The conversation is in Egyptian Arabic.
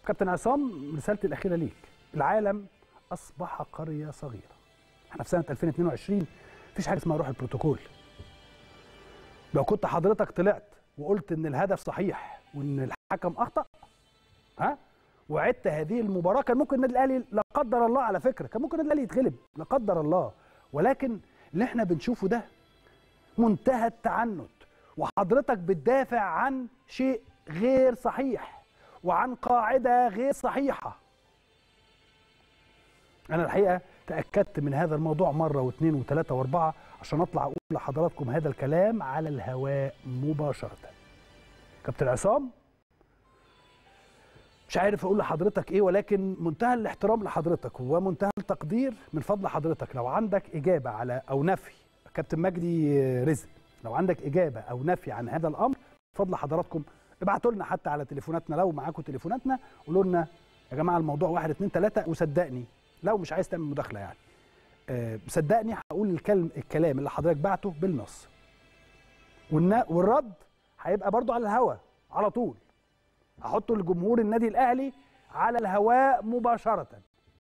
كابتن عصام رسالتي الاخيره ليك العالم اصبح قريه صغيره احنا في سنه 2022 مفيش حاجه اسمها روح البروتوكول لو كنت حضرتك طلعت وقلت ان الهدف صحيح وان الحكم اخطا ها وعدت هذه المباراه كان ممكن النادي الاهلي لا قدر الله على فكره كان ممكن النادي الاهلي يتغلب لا قدر الله ولكن اللي احنا بنشوفه ده منتهى التعنت وحضرتك بتدافع عن شيء غير صحيح وعن قاعده غير صحيحه انا الحقيقه تاكدت من هذا الموضوع مره واثنين وثلاثه واربعه عشان اطلع اقول لحضراتكم هذا الكلام على الهواء مباشره كابتن عصام مش عارف اقول لحضرتك ايه ولكن منتهى الاحترام لحضرتك ومنتهى التقدير من فضل حضرتك لو عندك اجابه على او نفي كابتن مجدي رزق لو عندك اجابه او نفي عن هذا الامر فضل حضراتكم ابعتوا لنا حتى على تليفوناتنا لو معاكم تليفوناتنا قولوا لنا يا جماعه الموضوع واحد اتنين تلاته وصدقني لو مش عايز تعمل مداخله يعني أه صدقني هقول الكلام الكلام اللي حضرتك بعته بالنص والنا والرد هيبقى برضو على الهوا على طول هحطه لجمهور النادي الاهلي على الهواء مباشره